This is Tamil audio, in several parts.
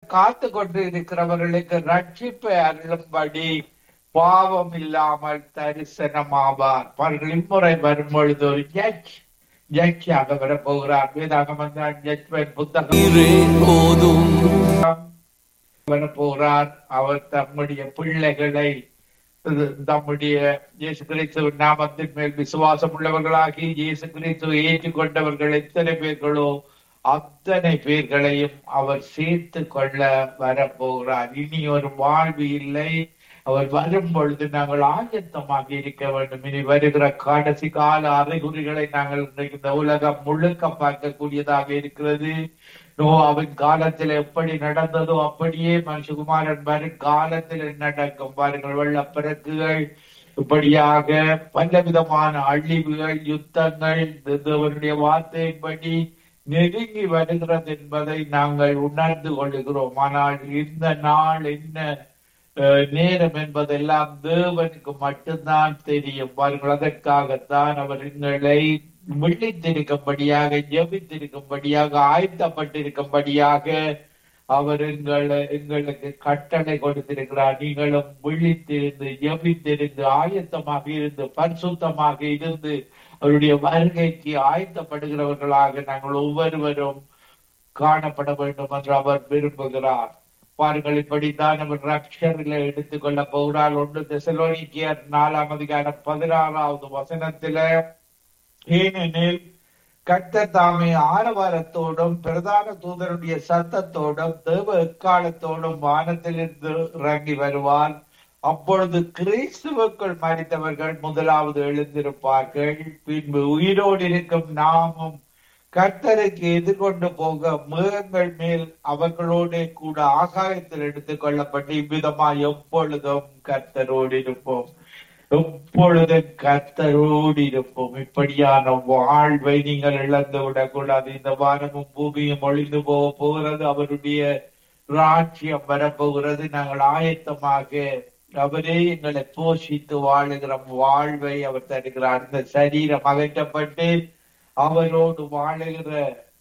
காத்து கொண்டு இருக்கிறவர்களுக்கு ரட்சிப்பை அருளும்படி பாவம் இல்லாமல் தரிசனமாவார் பாருங்கள் இம்முறை வரும் பொழுது ஒரு ஜட்ஜ் ஜட்ஜாக வரப்போகிறார் வேதாகமம் தான் ஜட்மெண்ட் புத்தகம் நீரே போதும் வரப்போகிறார் அவர் தம்முடைய பிள்ளைகளை தம்முடைய இயேசு கிறிஸ்துவின் நாமத்தின் மேல் விசுவாசம் உள்ளவர்களாகி இயேசு கிறிஸ்துவை ஏற்றுக்கொண்டவர்கள் எத்தனை பேர்களோ அத்தனை பேர்களையும் அவர் சேர்த்து கொள்ள வரப்போகிறார் இனி ஒரு வாழ்வு இல்லை அவர் வரும் பொழுது நாங்கள் ஆயத்தமாக இருக்க வேண்டும் இனி வருகிற கடைசி கால அறிகுறிகளை நாங்கள் இன்றைக்கு இந்த உலகம் முழுக்க பார்க்கக்கூடியதாக இருக்கிறது நோவாவின் காலத்தில் எப்படி நடந்ததோ அப்படியே மனுஷகுமாரன் வரும் காலத்தில் நடக்கும் பாருங்கள் வெள்ளப்பிறக்குகள் இப்படியாக பலவிதமான அழிவுகள் யுத்தங்கள் தேவனுடைய வார்த்தையின்படி நெருங்கி வருகிறது என்பதை நாங்கள் உணர்ந்து கொள்கிறோம் ஆனால் இந்த நாள் என்ன அஹ், நேரம் என்பதெல்லாம் தேவனுக்கு மட்டும்தான் தெரியும் பாருங்கள் அதற்காகத்தான் அவர் எங்களை விழித்திருக்கும்படியாக ஜெபித்திருக்கும்படியாக ஆயத்தப்பட்டிருக்கும்படியாக அவர் எங்களை எங்களுக்கு கட்டளை கொடுத்திருக்கிறார் நீங்களும் விழித்திருந்து ஜெபித்திருந்து ஆயத்தமாக இருந்து பரிசுத்தமாக இருந்து அவருடைய வருகைக்கு ஆயத்தப்படுகிறவர்களாக நாங்கள் ஒவ்வொருவரும் காணப்பட வேண்டும் என்று அவர் விரும்புகிறார் பாருங்கள் இப்படித்தான் அவர் ரக்ஷரில் எடுத்துக்கொள்ள போகிறார் ஒன்று தெசலோனிக்கியர் நாலாம் அதிகாரம் பதினாறாவது வசனத்தில ஏனெனில் கர்த்தர் தாமே ஆரவாரத்தோடும் பிரதான தூதருடைய சத்தத்தோடும் தேவ எக்காலத்தோடும் வானத்திலிருந்து இறங்கி வருவார் அப்பொழுது கிறிஸ்துவுக்குள் மறித்தவர்கள் முதலாவது எழுந்திருப்பார்கள் பின்பு உயிரோடு இருக்கும் நாமும் கர்த்தருக்கு எதிர்கொண்டு போக மிருகங்கள் மேல் அவர்களோட கூட ஆகாயத்தில் எடுத்துக் கொள்ளப்பட்டு இவ்விதமாய் எப்பொழுதும் கர்த்தரோடு இருப்போம் எப்பொழுதும் கர்த்தரோடு இருப்போம் இப்படியான வாழ்வை நீங்கள் இழந்து விடக்கூடாது இந்த வானமும் பூமியும் ஒளிந்து போக போகிறது அவருடைய ராட்சியம் வரப்போகிறது நாங்கள் ஆயத்தமாக அவரே எங்களை போஷித்து வாழுகிற வாழ்வை அவர் தருகிறார் இந்த சரீரம் அகற்றப்பட்டு அவரோடு வாழுகிற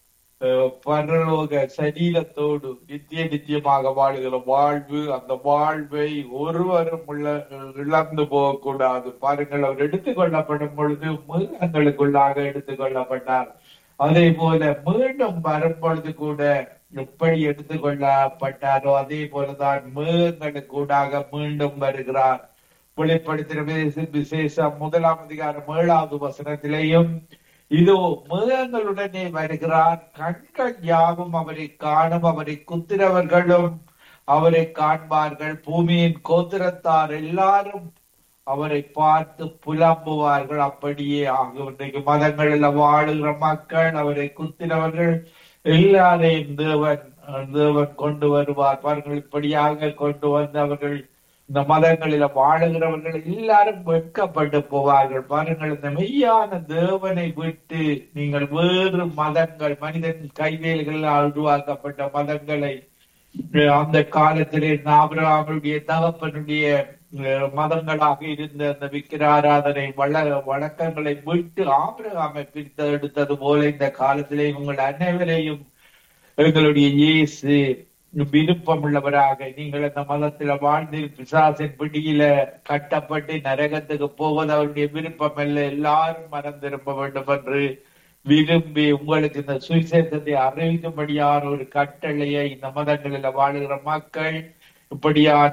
அஹ், பரலோக சரீரத்தோடு நித்திய நித்தியமாக வாழுகிற வாழ்வு அந்த வாழ்வை ஒருவரும் உள்ள இழந்து போகக்கூடாது பாருங்கள் அவர் எடுத்துக்கொள்ளப்படும் பொழுது மிருகங்களுக்குள்ளாக எடுத்துக்கொள்ளப்பட்டார் அதே போல மீண்டும் வரும் பொழுது கூட எப்படி எடுத்துக்கொள்ளப்பட்டாரோ அதே போலதான் மிருகங்களுக்கூடாக மீண்டும் வருகிறார் வெளிப்படுத்தின விசே- விசேஷம் முதலாம் அதிகாரம் ஏழாவது வசனத்திலேயும் இதோ மிருகங்களுடனே வருகிறார் கண்கள் யாவும் அவரை காணும் அவரை குத்திரவர்களும் அவரை காண்பார்கள் பூமியின் கோத்திரத்தார் எல்லாரும் அவரை பார்த்து புலம்புவார்கள் அப்படியே ஆகும் இன்றைக்கு மதங்களில் வாழுகிற மக்கள் அவரை குத்தினவர்கள் எல்லாரையும் தேவன் தேவன் கொண்டு வருவார் பாருங்கள் இப்படியாக கொண்டு வந்து அவர்கள் இந்த மதங்களில வாழுகிறவர்கள் எல்லாரும் வெட்கப்பட்டு போவார்கள் பாருங்கள் இந்த மெய்யான தேவனை விட்டு நீங்கள் வேறு மதங்கள் மனிதன் கைவேல்களால் உருவாக்கப்பட்ட மதங்களை அஹ் அந்த காலத்திலே ஆபிரகாமுடைய தகப்பனுடைய அஹ், மதங்களாக இருந்த அந்த விக்கிர ஆராதனை வள வழக்கங்களை விட்டு ஆபிரகாமை பிரித்து எடுத்தது போல இந்த காலத்திலே உங்கள் அனைவரையும் எங்களுடைய இயேசு விருப்பம் உள்ளவராக நீங்கள் அந்த மதத்துல வாழ்ந்து பிசாசின் பிடியில கட்டப்பட்டு நரகத்துக்கு போவது அவருடைய விருப்பம் அல்ல எல்லாரும் மனம் திரும்ப வேண்டும் என்று விரும்பி உங்களுக்கு இந்த சுவிசேஷத்தை அறிவிக்கும்படியான ஒரு கட்டளையை இந்த மதங்களில வாழுகிற மக்கள் இப்படியான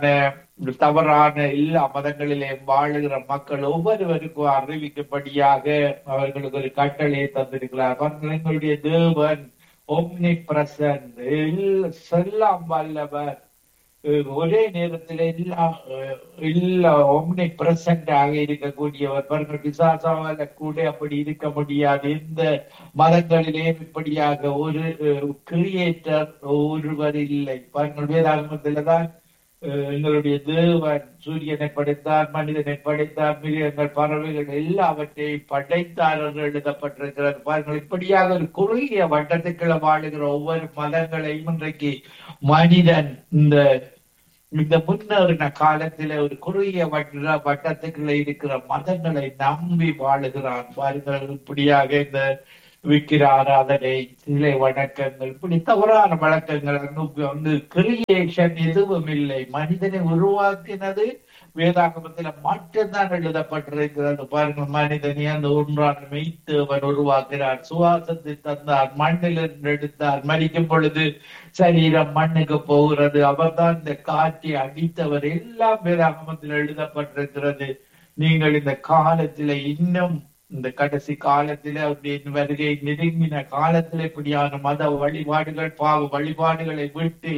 தவறான எல்லா மதங்களிலே வாழுகிற மக்கள் ஒவ்வொருவருக்கும் அறிவிக்கும்படியாக அவர்களுக்கு ஒரு கட்டளையை தந்திருக்கிறார் அவர்கள் எங்களுடைய தேவன் ஒம்னி பிரசன்ட் செல்லாம் வல்லவர் அஹ் ஒரே நேரத்தில் எல்லா அஹ் எல்லா ஒம்னி பிரசன்டாக இருக்கக்கூடியவர் பாருங்கள் பிசாசாவால கூட அப்படி இருக்க முடியாது எந்த மதங்களிலேயும் இப்படியாக ஒரு கிரியேட்டர் ஒருவர் இல்லை பாருங்கள் வேதாகமத்தில தான் அஹ் எங்களுடைய தேவன் சூரியனை படைத்தார் மனிதனை படைத்தார் மிருகங்கள் பறவைகள் எல்லாவற்றையும் படைத்தார் என்று எழுதப்பட்டிருக்கிறது பாருங்கள் இப்படியாக ஒரு குறுகிய வட்டத்துக்குள்ள வாழுகிற ஒவ்வொரு மதங்களையும் இன்றைக்கு மனிதன் இந்த இந்த முன்னேறின காலத்தில ஒரு குறுகிய வட்ட வட்டத்துக்குள்ள இருக்கிற மதங்களை நம்பி வாழுகிறான் பாருங்கள் இப்படியாக இந்த விக்கிர ஆராதனை சிலை வணக்கங்கள் இப்படி தவறான வழக்கங்கள் அங்க வந்து கிரியேஷன் எதுவும் இல்லை மனிதனை உருவாக்கினது வேதாகமத்துல மட்டும்தான் எழுதப்பட்டிருக்கிறது பாருங்க மனிதனை அந்த ஒன்றான மெய்த்தவன் உருவாக்கினார் சுவாசத்தை தந்தார் மண்ணிலிருந்து எடுத்தார் மறிக்கும் பொழுது சரீரம் மண்ணுக்கு போகிறது அவர்தான் இந்த காற்றை அடித்தவர் எல்லாம் வேதாகமத்தில் எழுதப்பட்டிருக்கிறது நீங்கள் இந்த காலத்துல இன்னும் இந்த கடைசி காலத்துல அவருடைய வருகை நெருங்கின காலத்துல இப்படியான மத வழிபாடுகள் பாவ வழிபாடுகளை விட்டு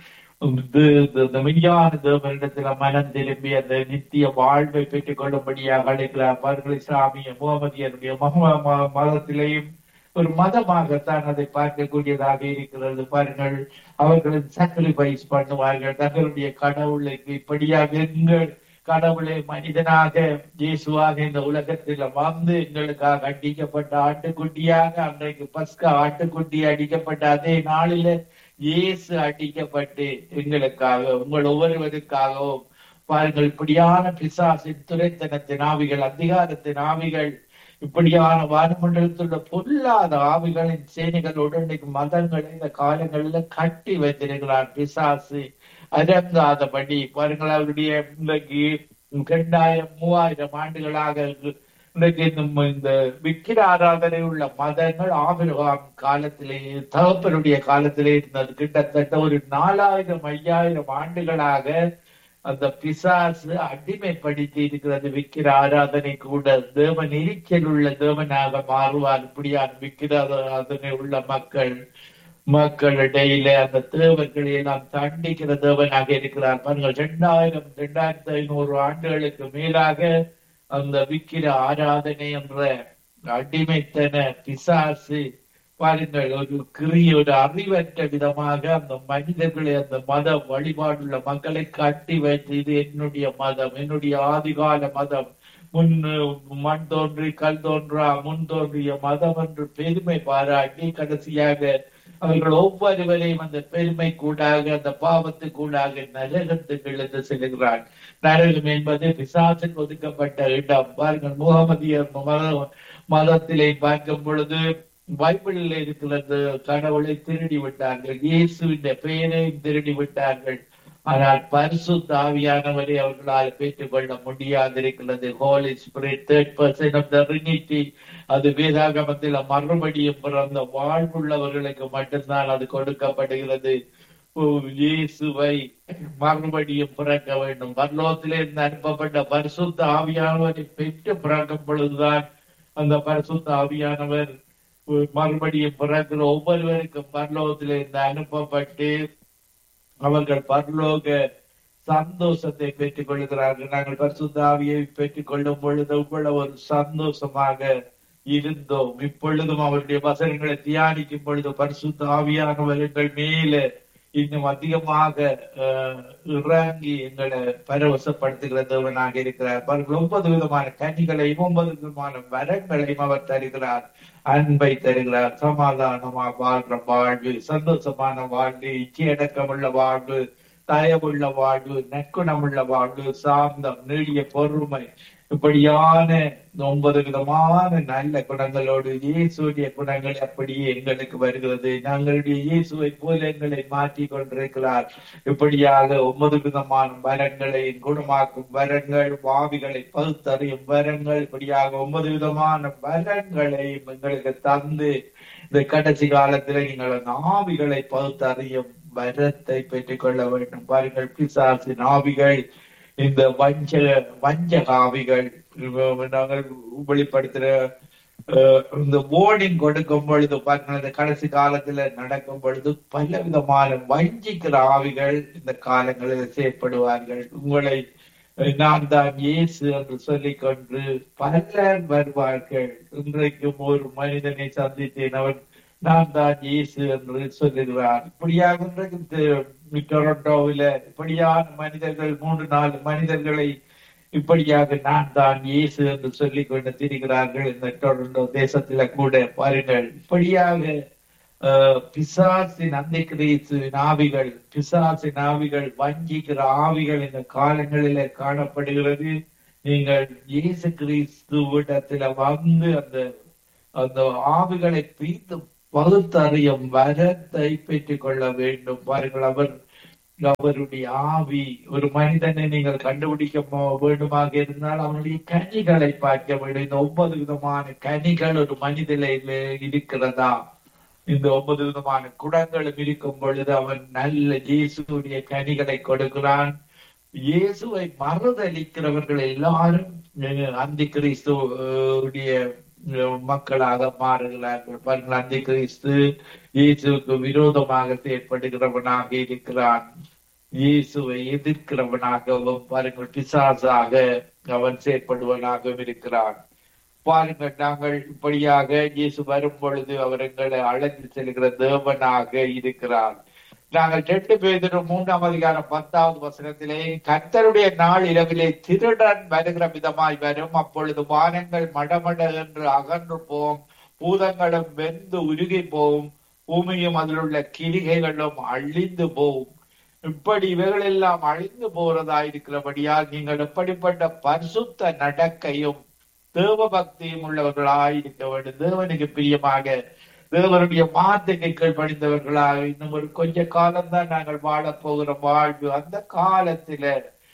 மெய்யான தேவனிடத்துல மனம் திரும்பி அந்த நித்திய வாழ்வை பெற்றுக் கொள்ளும்படியாக அழைக்கிறார் அவர்கள் இஸ்லாமிய முகமதியருடைய மக மதத்திலேயும் ஒரு மதமாகத்தான் அதை பார்க்கக்கூடியதாக இருக்கிறது பாருங்கள் அவர்கள் சாக்ரிஃபைஸ் பண்ணுவார்கள் தங்களுடைய கடவுளுக்கு இப்படியாக எங்கள் கடவுளை மனிதனாக இயேசுவாக இந்த உலகத்தில் வந்து எங்களுக்காக அடிக்கப்பட்ட ஆட்டுக்குட்டியாக அன்றைக்கு பஸ்கா ஆட்டுக்குட்டி அடிக்கப்பட்ட அதே நாளில இயேசு அடிக்கப்பட்டு எங்களுக்காக உங்கள் ஒவ்வொருவருக்காகவும் பாருங்கள் இப்படியான பிசாசின் துரைத்தனத்தின் ஆவிகள் அதிகாரத்தின் ஆவிகள் இப்படியான வானமண்டலத்துள்ள பொல்லாத ஆவிகளின் சேனைகளோடு இன்னைக்கு மதங்களை இந்த காலங்களில கட்டி வைத்திருக்கிறார் பிசாசு அரங்காதபடி பாருங்கள் அவருடைய இன்றைக்கு இரண்டாயிரம் மூவாயிரம் ஆண்டுகளாக இன்றைக்கு இந்த விக்கிர ஆராதனை உள்ள மதங்கள் ஆபிரகாம் காலத்திலே தகப்பனுடைய காலத்திலே இருந்தது கிட்டத்தட்ட ஒரு நாலாயிரம் ஐயாயிரம் ஆண்டுகளாக அந்த பிசாசு அடிமைப்படுத்தி இருக்கிறது விக்கிர ஆராதனை கூட தேவன் எரிச்சல் உள்ள தேவனாக மாறுவார் இப்படியான விக்கிர ஆராதனை உள்ள மக்கள் மக்களிடையில அந்த தேவர்களை எல்லாம் தண்டிக்கிற தேவனாக இருக்கிறார் பாருங்கள் இரண்டாயிரம் இரண்டாயிரத்தி ஐநூறு ஆண்டுகளுக்கு மேலாக அந்த விக்கிர ஆராதனை என்ற அடிமைத்தன பிசாசு பாருங்கள் ஒரு கிரிய ஒரு அறிவற்ற விதமாக அந்த மனிதர்களை அந்த மத வழிபாடுள்ள மக்களை கட்டி வைத்து இது என்னுடைய மதம் என்னுடைய ஆதிகால மதம் முன் மண் தோன்றி கல் தோன்றா முன் தோன்றிய மதம் என்று பெருமை பாராட்டி கடைசியாக அவர்கள் ஒவ்வொருவரையும் அந்த பெருமை கூடாக அந்த பாவத்து கூடாக நரகத்துக்கு இழுத்து செல்கிறார் நரகம் என்பது பிசாசில் ஒதுக்கப்பட்ட இடம் பாருங்கள் முகமதியர் மதத்திலே பார்க்கும் பொழுது பைபிளில் இருக்கிறது கடவுளை திருடி விட்டார்கள் இயேசுவின் பெயரை திருடி விட்டார்கள் ஆனால் பரிசு தாவியானவரை அவர்களால் பெற்றுக்கொள்ள முடியாதிருக்கிறது holy spirit third person of the trinity அது வேதாகமத்தில் மறுபடியும் பிறந்த வாழ்வுள்ளவர்களுக்கு மட்டும்தான் அது கொடுக்கப்படுகிறது இயேசுவை மறுபடியும் பிறக்க வேண்டும் பரலோகத்திலிருந்து அனுப்பப்பட்ட பரிசுத்த ஆவியானவரை பெற்று பிறக்கும் பொழுதுதான் அந்த பரிசுத்த ஆவியானவர் மறுபடியும் பிறக்கிற ஒவ்வொருவருக்கும் பரலோகத்திலிருந்து அனுப்பப்பட்டு அவர்கள் பரலோக சந்தோஷத்தை பெற்றுக் கொள்கிறார்கள் நாங்கள் பரிசுத்தாவியை பெற்றுக் கொள்ளும் பொழுது இவ்வளவு ஒரு சந்தோஷமாக இருந்தோம் இப்பொழுதும் அவருடைய வசனங்களை தியானிக்கும் பொழுது பரிசுத்த ஆவியானவர்கள் மேல இன்னும் அதிகமாக இறங்கி எங்களை பரவசப்படுத்துகிற தேவனாக இருக்கிறார் ஒன்பது விதமான கனிகளையும் ஒன்பது விதமான வரங்களையும் அவர் தருகிறார் அன்பை தருகிறார் சமாதானமா வாழ்ற வாழ்வு சந்தோஷமான வாழ்வு இச்சையடக்கமுள்ள வாழ்வு தயவுள்ள வாழ்வு நற்குணமுள்ள வாழ்வு சாந்தம் நீடிய பொறுமை இப்படியான ஒன்பது விதமான நல்ல குணங்களோடு இயேசுடைய குணங்கள் அப்படியே எங்களுக்கு வருகிறது நாங்களுடைய இயேசுவை போல எங்களை மாற்றி கொண்டிருக்கிறார் இப்படியாக ஒன்பது விதமான வரங்களை குணமாக்கும் வரங்கள் வாவிகளை பகுத்தறியும் வரங்கள் இப்படியாக ஒன்பது விதமான வரங்களை எங்களுக்கு தந்து இந்த கடைசி காலத்துல நீங்கள் அந்த ஆவிகளை பகுத்தறியும் வரத்தை பெற்றுக் கொள்ள வேண்டும் பாருங்கள் பிசாசின் ஆவிகள் இந்த வஞ்ச வஞ்சக ஆவிகள் நாங்கள் வெளிப்படுத்துற இந்த ஓர்டிங் கொடுக்கும் பொழுது பாருங்க இந்த கடைசி காலத்துல நடக்கும் பொழுது பல விதமான வஞ்சிக்கிற ஆவிகள் இந்த காலங்களில் செயற்படுவார்கள் உங்களை நான் தான் இயேசு என்று சொல்லிக் கொண்டு பலர் வருவார்கள் இன்றைக்கும் ஒரு மனிதனை சந்தித்தேன் அவன் நான் தான் இயேசு என்று சொல்லுகிறார் இப்படியாக டொரண்டோவில இப்படியான மனிதர்கள் மூன்று நாலு மனிதர்களை இப்படியாக நான் தான் இயேசு என்று சொல்லிக் கொண்டு திரிகிறார்கள் இந்த டொரண்டோ தேசத்துல கூட பாருங்கள் இப்படியாக பிசாசின் அந்த கிரீசுவின் ஆவிகள் பிசாசின் ஆவிகள் வஞ்சிக்கிற ஆவிகள் இந்த காலங்களில காணப்படுகிறது நீங்கள் இயேசு கிறிஸ்து இடத்துல வந்து அந்த அந்த ஆவிகளை பீத்து பகுத்தறியும் வரத்தை பெற்றுக் கொள்ள வேண்டும் பாருங்கள் அவர் அவருடைய ஆவி ஒரு மனிதனை நீங்கள் கண்டுபிடிக்க மோ- வேண்டுமாக இருந்தால் அவனுடைய கனிகளை பார்க்க வேண்டும் இந்த ஒன்பது விதமான கனிகள் ஒரு மனிதனில இருக்கிறதா இந்த ஒன்பது விதமான குடங்களும் இருக்கும் பொழுது அவன் நல்ல இயேசுடைய கனிகளை கொடுக்கிறான் இயேசுவை மறுதளிக்கிறவர்கள் எல்லாரும் அஹ், அந்தி கிறிஸ்துடைய மக்களாக மாறுகிறார்கள் பாருங்கள் அந்தி கிறிஸ்து இயேசுவுக்கு விரோதமாக செயற்படுகிறவனாக இருக்கிறான் இயேசுவை எதிர்க்கிறவனாகவும் பாருங்கள் பிசாசாக அவன் செயற்படுவனாகவும் இருக்கிறான் பாருங்கள் நாங்கள் இப்படியாக இயேசு வரும் பொழுது அவர் எங்களை அழைத்து செல்கிற தேவனாக இருக்கிறார் நாங்கள் ரெண்டு பேரும் மூன்றாம் அதிகாரம் பத்தாவது வசனத்திலே கர்த்தருடைய நாள் இரவிலே திருடன் வருகிற விதமாய் வரும் அப்பொழுது வானங்கள் மடமட என்று அகன்று போம் பூதங்களும் வெந்து உருகி போகும் பூமியும் அதில் உள்ள கிளிகைகளும் அழிந்து போகும் இப்படி இவைகள் எல்லாம் அழிந்து போறதா இருக்கிறபடியால் நீங்கள் எப்படிப்பட்ட பரிசுத்த நடக்கையும் தேவ பக்தியும் உள்ளவர்களாய் இருக்க வேண்டும் தேவனுக்கு பிரியமாக தேவனுடைய வார்த்தைக்கு கீழ்ப்படிந்தவர்களாக இன்னும் ஒரு கொஞ்ச காலம்தான் நாங்கள் வாழப் போகிற வாழ்வு அந்த காலத்தில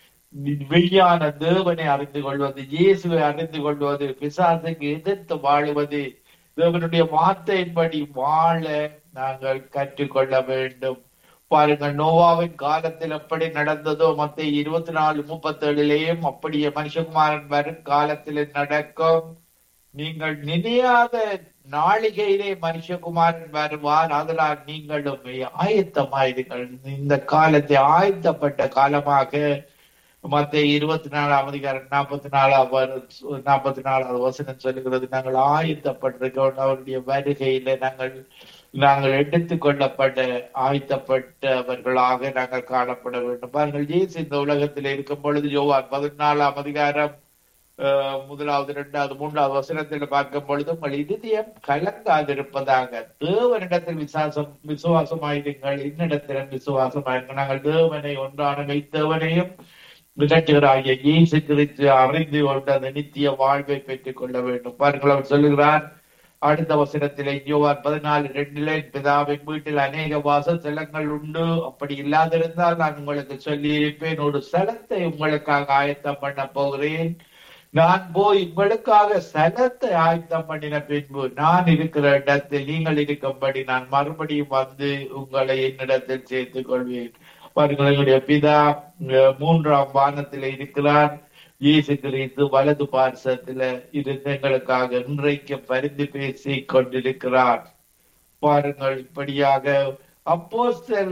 மெய்யான தேவனை அறிந்து கொள்வது இயேசுவை அறிந்து கொள்வது பிசாசுக்கு எதிர்த்து வாழுவது தேவனுடைய வார்த்தையின்படி வாழ நாங்கள் கற்றுக்கொள்ள வேண்டும் பாருங்கள் நோவாவின் காலத்தில் எப்படி நடந்ததோ மத்திய இருபத்தி நாலு முப்பத்தி ஏழுலேயும் அப்படியே மனுஷகுமாரன் வரும் காலத்தில் நடக்கும் நீங்கள் நினையாத நாளிகையிலே மனுஷகுமாரன் வருவார் அதனால் நீங்களும் ஆயத்தமாயிருங்கள் இந்த காலத்தை ஆயத்தப்பட்ட காலமாக மத்திய இருபத்தி நாலாம் அதிகாரம் நாற்பத்தி நாலாம் நாற்பத்தி நாலாவது வசனம் சொல்லுகிறது நாங்கள் ஆயத்தப்பட்டிருக்கோம் அவருடைய வருகையில நாங்கள் நாங்கள் எடுத்துக் கொள்ளப்பட்ட ஆயத்தப்பட்டவர்களாக நாங்கள் காணப்பட வேண்டும் பாருங்கள் இயேசு இந்த உலகத்தில் இருக்கும் பொழுது யோவான் பதினாலாம் அதிகாரம் அஹ், முதலாவது இரண்டாவது மூன்றாவது வசனத்தில் பார்க்கும் பொழுது உங்கள் இதயம் கலங்காதிருப்பதாக தேவனிடத்தில் விசுவாசம் விசுவாசமாயிருங்கள் இன்னிடத்திலும் விசுவாசமாயிருங்கள் நாங்கள் தேவனை ஒன்றான வைத்தவனையும் விளக்குகிறாகிய இயேசு கிறிஸ்து அறிந்து கொண்டு அந்த நித்திய வாழ்வை பெற்றுக் கொள்ள வேண்டும் பாருங்கள் அவர் சொல்லுகிறார் அடுத்த வசனத்திலே யோவான் பதினாலு ரெண்டுல என் பிதாவின் வீட்டில் அநேக வாசஸ்தலங்கள் உண்டு அப்படி இல்லாதிருந்தால் நான் உங்களுக்கு சொல்லியிருப்பேன் ஒரு ஸ்தலத்தை உங்களுக்காக ஆயத்தம் பண்ண போகிறேன் நான் போய் உங்களுக்காக ஸ்தலத்தை ஆயத்தம் பண்ணின பின்பு நான் இருக்கிற இடத்தில் நீங்கள் இருக்கும்படி நான் மறுபடியும் வந்து உங்களை என்னிடத்தில் சேர்த்துக் கொள்வேன் பாருங்கள் எங்களுடைய பிதா அஹ், மூன்றாம் வானத்தில் இருக்கிறார் இயேசு கிறிஸ்து வலது பார்சத்துல இருந்து எங்களுக்காக இன்றைக்கு பரிந்து பேசி கொண்டிருக்கிறார் பாருங்கள் இப்படியாக அப்போ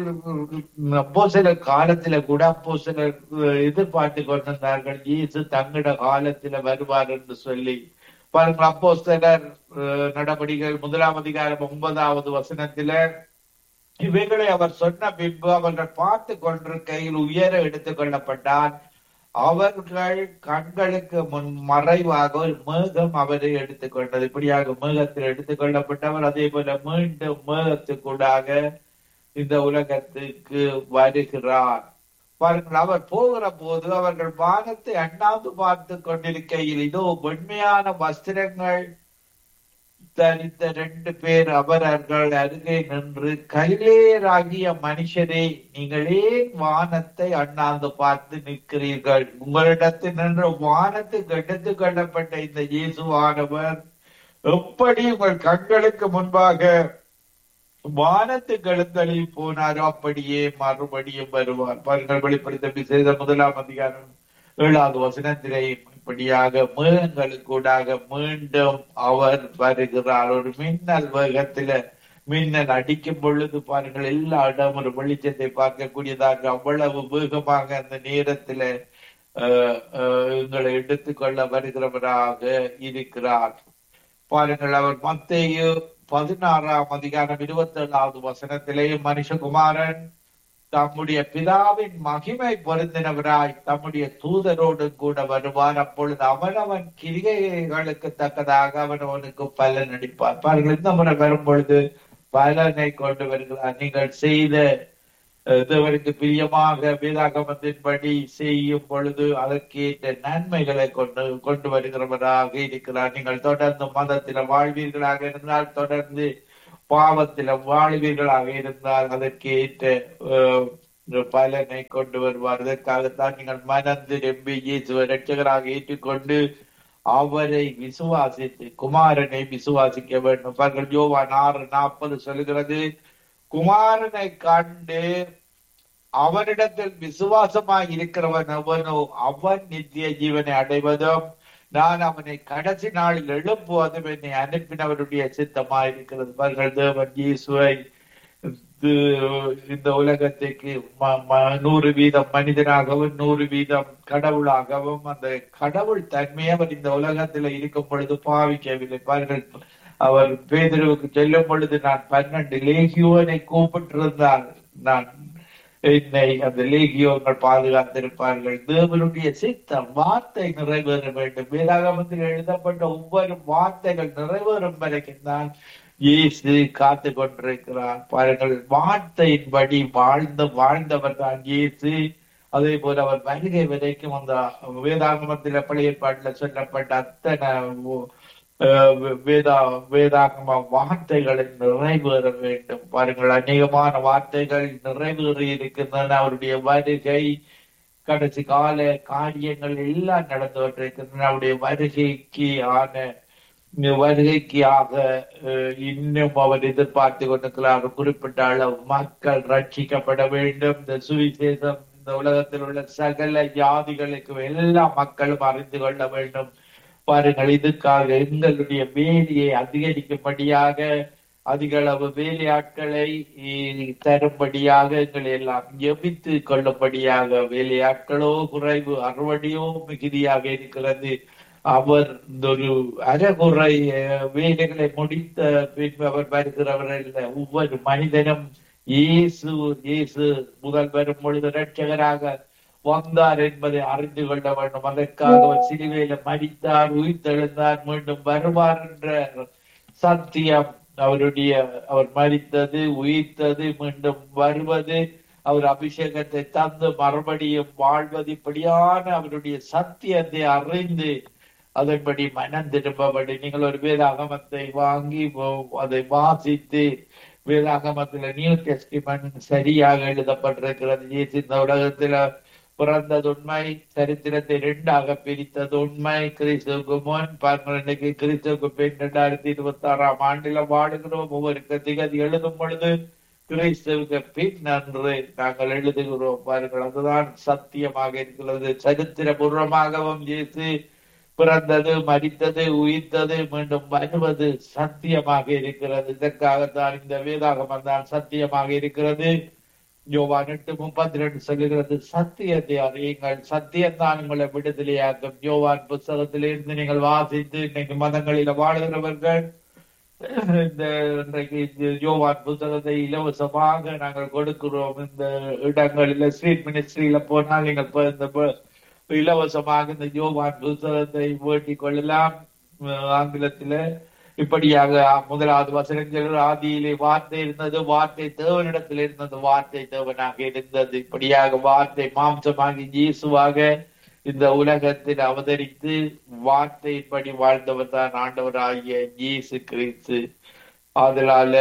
அப்போ சில காலத்துல கூட அப்போ சிலர் எதிர்பார்த்து கொண்டிருந்தார்கள் இயேசு தங்கிட காலத்துல வருவார் என்று சொல்லி பாருங்கள் அப்போ சிலர் நடவடிக்கைகள் முதலாம் அதிகாரம் ஒன்பதாவது வசனத்தில இவைகளை அவர் சொன்ன பின்பு அவர்கள் பார்த்து கொண்டிருக்கையில் உயர எடுத்துக் கொள்ளப்பட்டார் அவர்கள் கண்களுக்கு முன் மறைவாக ஒரு மேகம் அவரை எடுத்துக்கொண்டது இப்படியாக மேகத்தில் எடுத்துக் கொள்ளப்பட்டவர் அதே போல மீண்டும் மேகத்துக்குள்ளாக இந்த உலகத்துக்கு வருகிறார் பாருங்கள் அவர் போகிற போது அவர்கள் வானத்தை அண்ணாந்து பார்த்து கொண்டிருக்கையில் இதோ வெண்மையான வஸ்திரங்கள் தரித்த ரெண்டு பேர் அவரர்கள் அருகே நின்று கைலேராகிய மனுஷரே நீங்கள் ஏன் வானத்தை அண்ணாந்து பார்த்து நிற்கிறீர்கள் உங்களிடத்தில் நின்று வானத்துக்கு எடுத்துக் கொள்ளப்பட்ட இந்த இயேசுவானவர் எப்படி உங்கள் கண்களுக்கு முன்பாக வானத்துக்கு எழுந்தளி போனாரோ அப்படியே மறுபடியும் வருவார் பாருங்கள் வெளிப்படுத்த செய்த முதலாம் அதிகாரம் ஏழாவது வசனத்திலே இப்படியாக மேகங்களுக்கூடாக மீண்டும் அவர் வருகிறார் ஒரு மின்னல் வேகத்தில மின்னல் அடிக்கும் பொழுது பாருங்கள் எல்லா இடம் ஒரு வெளிச்சத்தை பார்க்கக்கூடியதாக அவ்வளவு வேகமாக அந்த நேரத்துல அஹ், அஹ், எங்களை எடுத்துக்கொள்ள வருகிறவராக இருக்கிறார் பாருங்கள் அவர் மத்தேயு பதினாறாம் அதிகாரம் இருபத்தி ஏழாவது வசனத்திலே மனுஷகுமாரன் தம்முடைய பிதாவின் மகிமை பொருந்தினவராய் தம்முடைய தூதரோடு கூட வருவார் அப்பொழுது அவனவன் கிரிகைகளுக்கு தக்கதாக அவன் அவனுக்கு பலன் அளிப்பார் பாருங்கள் இந்த முறை வரும் பொழுது பலனை கொண்டு வருகிறார் நீங்கள் செய்த அஹ், தேவனுக்கு பிரியமாக வேதாகமத்தின்படி செய்யும் பொழுது அதற்கேற்ற நன்மைகளை கொண்டு கொண்டு வருகிறவராக இருக்கிறார் நீங்கள் தொடர்ந்து மதத்தில வாழ்வீர்களாக இருந்தால் தொடர்ந்து பாவத்தில வாழ்வீர்களாக இருந்தால் அதற்கேற்ற அஹ், பலனை கொண்டு வருவார் அதற்காகத்தான் நீங்கள் மனம் திரும்பி இயேசுவை ரட்சகராக ஏற்றுக்கொண்டு அவரை விசுவாசித்து குமாரனை விசுவாசிக்க வேண்டும் பாருங்கள் யோவான் ஆறு நாற்பது சொல்லுகிறது குமாரனை கண்டு அவனிடத்தில் விசுவாசமாய் இருக்கிறவன் அவனோ அவன் நித்திய ஜீவனை அடைவதும் நான் அவனை கடைசி நாளில் எழுப்புவதும் என்னை அனுப்பினவருடைய சித்தமாய் இருக்கிறது பாருங்கள் தேவன் இயேசுவை இது இந்த உலகத்துக்கு ம- ம- நூறு வீதம் மனிதனாகவும் நூறு வீதம் கடவுளாகவும் அந்த கடவுள் தன்மையை அவர் இந்த உலகத்துல இருக்கும் பொழுது பாவிக்கவில்லை பாருங்கள் அவர் பேதருவுக்கு செல்லும் பொழுது நான் பன்னெண்டு லேகியோனை கூப்பிட்டிருந்தார் நான் என்னை அந்த லேகியோர்கள் பாதுகாத்திருப்பார்கள் தேவனுடைய சித்தம் வார்த்தை நிறைவேற வேண்டும் வேதாகமத்தில் எழுதப்பட்ட ஒவ்வொரு வார்த்தைகள் நிறைவேறும் வரைக்கும் தான் இயேசு காத்து கொண்டிருக்கிறார் பாருங்கள் வார்த்தையின்படி வாழ்ந்த வாழ்ந்தவர் தான் இயேசு அதே போல அவர் வருகை வரைக்கும் அந்த வேதாகமத்தில் பழைய பாட்டுல சொல்லப்பட்ட அத்தனை அஹ், வேதா வேதாகம வார்த்தைகளை நிறைவேற வேண்டும் பாருங்கள் அநேகமான வார்த்தைகள் நிறைவேறி இருக்கின்றன அவருடைய வருகை கடைசி கால காரியங்கள் எல்லாம் நடந்து கொண்டிருக்கின்றன அவருடைய வருகைக்கு ஆன இந்த வருகைக்கு ஆக அஹ், இன்னும் அவர் எதிர்பார்த்து கொண்டிருக்கிறார் குறிப்பிட்ட அளவு மக்கள் ரட்சிக்கப்பட வேண்டும் இந்த சுவிசேஷம் இந்த உலகத்தில் உள்ள சகல ஜாதிகளுக்கு எல்லா மக்களும் அறிந்து கொள்ள வேண்டும் பாருங்கள் இதுக்காக எங்களுடைய வேலையை அதிகரிக்கும்படியாக அதிக அளவு வேலையாட்களை இ- தரும்படியாக எங்களை எல்லாம் ஜெபித்து கொள்ளும்படியாக வேலையாட்களோ குறைவு அறுவடையோ மிகுதியாக இருக்கிறது அவர் இந்த ஒரு அறகுறை அஹ், வேலைகளை முடித்த பின்பு அவர் வருகிறவர் அல்ல ஒவ்வொரு மனிதனும் இயேசு இயேசு முதல் வரும் பொழுது ரட்சகராக வந்தார் என்பதை அறிந்து கொள்ள வேண்டும் அதற்காக அவர் சிலுவையில மடித்தார் உயிர்த்தெழுந்தார் மீண்டும் வருவார் என்ற சத்தியம் அவருடைய அவர் மரித்தது உயிர்த்தது மீண்டும் வருவது அவர் அபிஷேகத்தை தந்து மறுபடியும் வாழ்வது இப்படியான அவருடைய சத்தியத்தை அறிந்து அதன்படி மனம் திரும்பபடி நீங்கள் ஒரு வேதாகமத்தை வாங்கி வ- அதை வாசித்து வேதாகமத்துல நியூ டெஸ்டிமெண்ட் சரியாக எழுதப்பட்டிருக்கிறது இயேசு இந்த உலகத்துல பிறந்தது உண்மை சரித்திரத்தை இரண்டாக பிரித்தது உண்மை கிறிஸ்துவுக்கு முன் பாருங்கள் இன்னைக்கு கிறிஸ்துவுக்கு பின் இரண்டாயிரத்தி இருபத்தி ஆறாம் ஆண்டுல வாடுகிறோம் ஒவ்வொரு திகதி எழுதும் பொழுது கிறிஸ்துவுக்கு பின் அன்று நாங்கள் எழுதுகிறோம் பாருங்கள் அதுதான் சத்தியமாக இருக்கிறது சரித்திரபூர்வமாகவும் இயேசு பிறந்தது மரித்தது உயிர்த்தது மீண்டும் வருவது சத்தியமாக இருக்கிறது இதற்காகத்தான் இந்த வேதாகமம் தான் சத்தியமாக இருக்கிறது யோவான் எட்டு முப்பத்தி ரெண்டு சொல்லுகிறது சத்தியத்தை அறியுங்கள் சத்தியம் தான் உங்களை விடுதலையாக்கும் யோவான் புஸ்தகத்திலிருந்து நீங்கள் வாசித்து இன்னைக்கு மதங்களில வாழ்கிறவர்கள் இந்த இன்றைக்கு இந்த யோவான் புத்தகத்தை இலவசமாக நாங்கள் கொடுக்கிறோம் இந்த இடங்களில் ஸ்ட்ரீட் மினிஸ்ட்ரியில போனால் நீங்கள் இப்ப இந்த ப- இலவசமாக இந்த யோவான் புத்தகத்தை வேண்டிக் கொள்ளலாம் அஹ் ஆங்கிலத்தில இப்படியாக முதலாவது வசனங்கள் ஆதியிலே வார்த்தை இருந்தது வார்த்தை தேவனிடத்தில் இருந்தது வார்த்தை தேவனாக இருந்தது இப்படியாக வார்த்தை மாம்சமாகி இயேசுவாக இந்த உலகத்தில் அவதரித்து வார்த்தையின்படி வாழ்ந்தவர் தான் ஆண்டவராகிய இயேசு கிறிஸ்து அதனால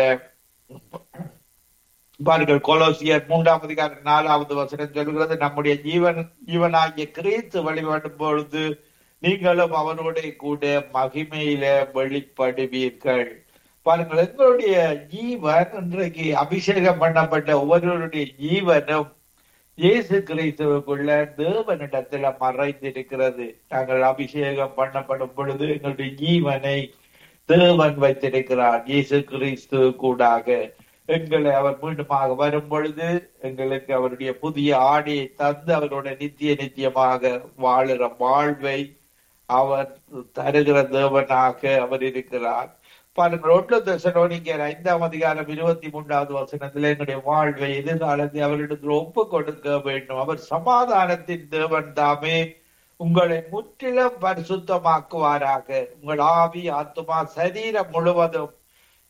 பாருங்கள் கொலோசியர் மூன்றாம் அதிகாரம் நாலாவது வசனம் சொல்கிறது நம்முடைய ஜீவன் ஜீவனாகிய கிறிஸ்து வழிபடும் பொழுது நீங்களும் அவனோட கூட மகிமையில வெளிப்படுவீர்கள் பாருங்கள் எங்களுடைய ஜீவன் இன்றைக்கு அபிஷேகம் பண்ணப்பட்ட ஒவ்வொருவருடைய ஜீவனும் இயேசு கிறிஸ்துவுக்குள்ள தேவனிடத்துல மறைந்திருக்கிறது நாங்கள் அபிஷேகம் பண்ணப்படும் பொழுது எங்களுடைய ஜீவனை தேவன் வைத்திருக்கிறார் இயேசு கிறிஸ்து கூடாக எங்களை அவர் மீண்டுமாக வரும் பொழுது எங்களுக்கு அவருடைய புதிய ஆடையை தந்து அவரோட நித்திய நித்தியமாக வாழுற வாழ்வை அவர் தருகிற தேவனாக அவர் இருக்கிறார் பாருங்கள் ஒன்று தசனோனிக்கர் ஐந்தாம் அதிகாரம் இருபத்தி மூன்றாவது வசனத்தில் எங்களுடைய வாழ்வை எதிர்காலத்தை அவரிடத்தில் ஒப்பு கொடுக்க வேண்டும் அவர் சமாதானத்தின் தேவன் தாமே உங்களை முற்றிலும் பரிசுத்தமாக்குவாராக உங்கள் ஆவி ஆத்துமா சரீரம் முழுவதும்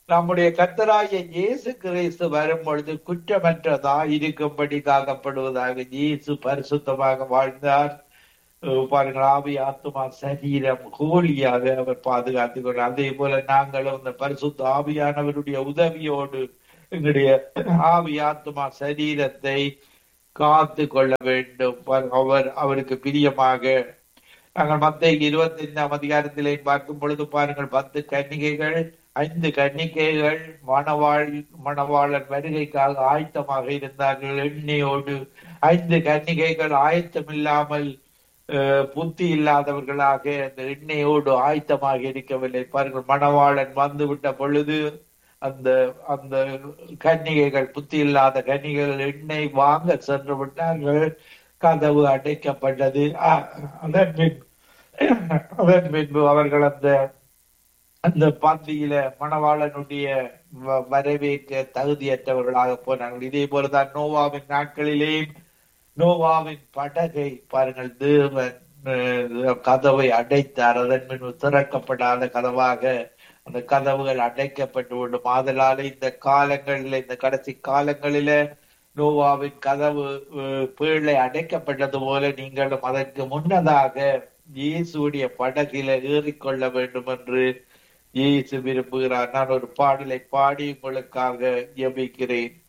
நம்முடைய கத்தராகிய இயேசு கிறிஸ்து வரும் பொழுது குற்றமற்றதா இருக்கும்படி காக்கப்படுவதாக இயேசு பரிசுத்தமாக வாழ்ந்தார் அஹ் பாருங்கள் ஆவி ஆத்மா சரீரம் கோழியாக அவர் பாதுகாத்துக் கொண்டார் அதே போல நாங்களும் இந்த பரிசுத்த ஆவியானவருடைய உதவியோடு எங்களுடைய ஆவி ஆத்மா சரீரத்தை காத்து கொள்ள வேண்டும் பாருங்க, அவர் அவருக்கு பிரியமாக நாங்கள் மத்திய இருபத்தி ஐந்தாம் அதிகாரத்திலே பார்க்கும் பொழுது பாருங்கள் பத்து கன்னிகைகள் ஐந்து கன்னிகைகள் மணவாள் மணவாளர் வருகைக்காக ஆயத்தமாக இருந்தார்கள் எண்ணெயோடு ஐந்து கன்னிகைகள் ஆயத்தமில்லாமல் அஹ், புத்தி இல்லாதவர்களாக அந்த எண்ணெயோடு ஆயத்தமாக இருக்கவில்லை பாருங்கள் மணவாளன் வந்து விட்ட பொழுது அந்த அந்த கன்னிகைகள் புத்தி இல்லாத கன்னிகைகள் எண்ணெய் வாங்க சென்று விட்டார்கள் கதவு அடைக்கப்பட்டது அ- அதன் பின் அதன் பின்பு அவர்கள் அந்த அந்த பந்தியில மணவாளனுடைய வ- வரவேற்க தகுதியற்றவர்களாக போனார்கள் இதே போலதான் நோவாவின் நாட்களிலே நோவாவின் படகை பாருங்கள் தேவன் அஹ், கதவை அடைத்தார் அதன் பின்பு திறக்கப்படாத கதவாக அந்த கதவுகள் அடைக்கப்பட்டு விடும் ஆதலால இந்த காலங்களில இந்த கடைசி காலங்களில நோவாவின் கதவு அஹ், பேழை அடைக்கப்பட்டது போல நீங்களும் அதற்கு முன்னதாக இயேசுடைய படகில ஏறிக்கொள்ள வேண்டும் என்று இயேசு விரும்புகிறார் நான் ஒரு பாடலை பாடி உங்களுக்காக ஜெபிக்கிறேன்